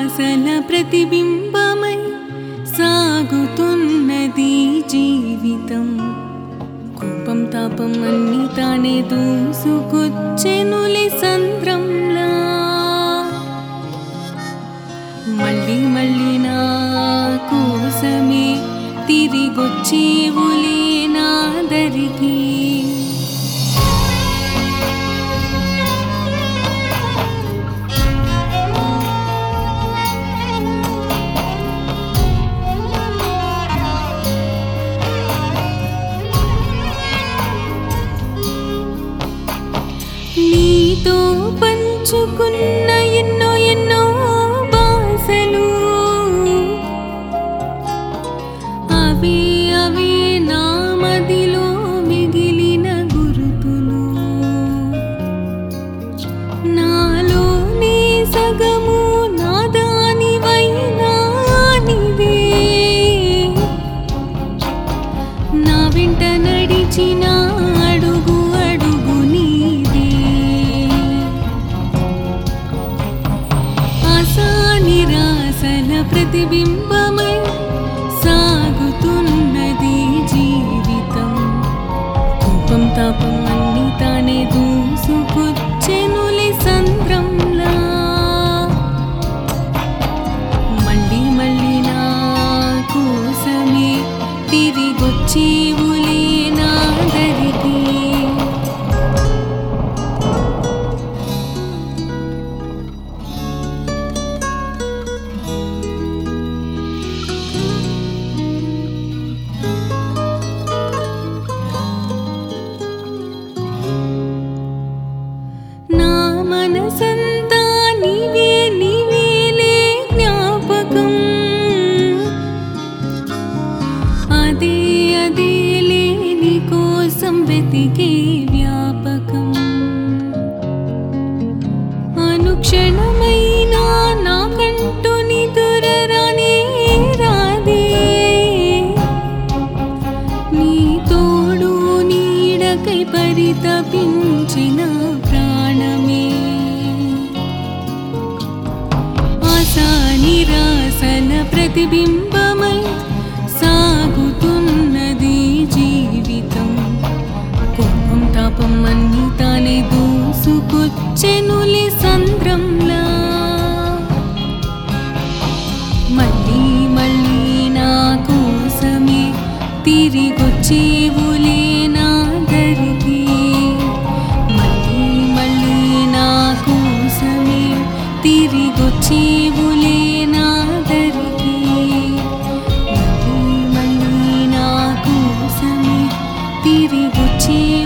నిరాశల ప్రతిబింబమై సాగుతున్నది జీవితం కోపం తాపం అన్ని తానే దూసుకొచ్చెనులి సంద్రంలా మళ్ళీ మళ్ళీ నా కోసమే తిరిగొచ్చేవులే నా దరికి నీతో పంచుకున్న ఎన్నో ఎన్నో బాసలు అవి అవి నా మదిలో మిగిలిన గురుతులు నాలో నీ సగము నా దానివైనా నీవే నా వెంట నడిచిన అడుగు అడుగు నీదే ఆశా నిరాశల ప్రతిబింబమై సాగుతున్నది జీవితం కోపం తాపం అన్ని తానే దూసుకొచ్చెనులి సంద్రంలా మళ్ళీ మళ్ళీ నా కోసమే తిరిగొచ్చేవులే నా దరికి నా మనసంతా నీవే నీవేలే జ్ఞాపకం అదే అదేలే నీ కోసం వెతికే వ్యాపకం అనుక్షణమైనా నాకంటూ నిదురరానే రాదే నీ తోడు నీడకై పరితపించిన ప్రాణమే ఆశా నిరాశల ప్రతిబింబమై సాగుతున్నది జీవితం కోపం తాపం అన్ని తానే దూసుకొచ్చెనులి సంద్రంలా మళ్ళీ మళ్ళీ నా కోసమే తిరిగొచ్చేవులే నా దరికి మళ్ళీ మళ్ళీ నా కోసమే తిరిగొచ్చేవులే నా దరికి మళ్ళీ మళ్ళీ నా కోసమే తిరిగొచ్చే